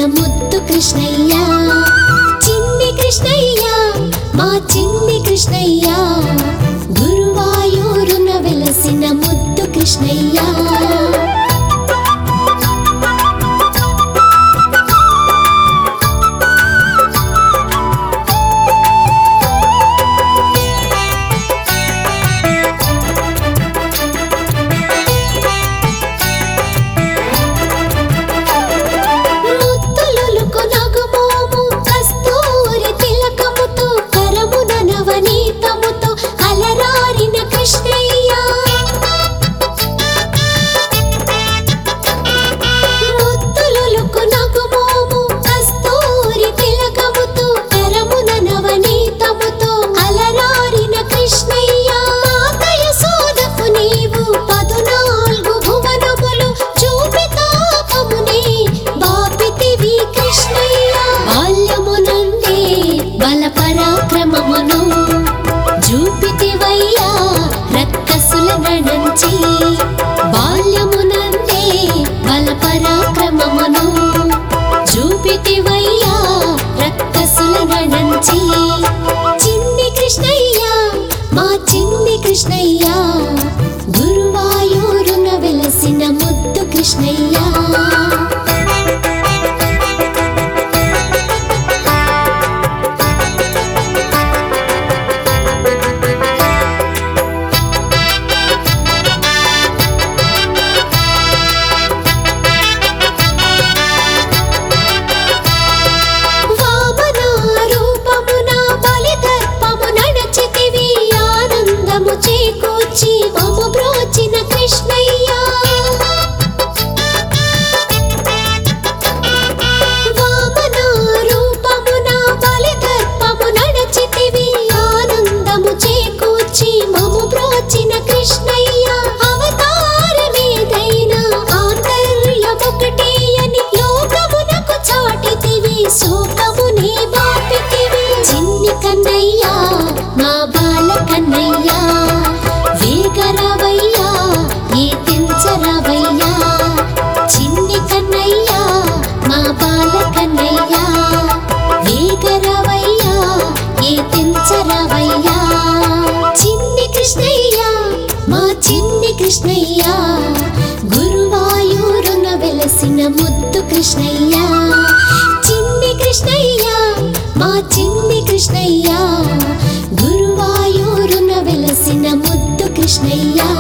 ముద్దు కృష్ణయ్య చిన్ని కృష్ణయ్య మా చిన్ని కృష్ణయ్య గురువాయూరున వెలసిన ముద్దు కృష్ణయ్య ముత్తులొలుకు నగుమోము కస్తూరి తిలకముతో కరమున నవనీతముతో అలరారిన కృష్ణయ్య ముత్తులొలుకు నగుమోము కస్తూరి తిలకముతో కరమున నవనీతముతో అలరారిన కృష్ణయ్య మాతయ సోదకు నీవు పదునాలుగు భువనములు చూపి తాపమునే బాపితివి కృష్ణయ్య బాల్యమునందే బల పరాక్రమమును చూపితివయ్యా రక్కసుల నడంచి బాల్యమునందే బల పరాక్రమమును చూపితివయ్యా రక్కసుల నడంచి చిన్ని కృష్ణయ్య మా చిన్ని కృష్ణయ్య గురువాయూరున వెలసిన ముద్దు కృష్ణయ్య వామన రూపమున బలిదర్పము నడచితివి ఆనందము చేకూర్చి మము బ్రోచిన కృష్ణయ్య వామన రూపమున బలిదర్పము నడచితివి ఆనందము చేకూర్చి మము బ్రోచిన కృష్ణయ్య అవతారమేదైనా ఆంతర్యమొకటే అని లోకమునకు చాటితివి శోకమునే బాపితివి చిన్ని కన్నయ్యా మా బాల కన్నయ్యా వేగరవయ్యా ఏ తెంచరవయ్యా చిన్ని కన్నయ్యా మా బాల కన్నయ్యా వేగరవయ్యా ఏ తెంచరవయ్యా చిన్ని కృష్ణయ్య మా చిన్ని కృష్ణయ్య గురువాయూరున వెలసిన ముద్దు కృష్ణయ్య చిన్ని కృష్ణయ్య మా చిన్ని కృష్ణయ్య గురువాయూరున వెలసిన ముద్దు కృష్ణయ్య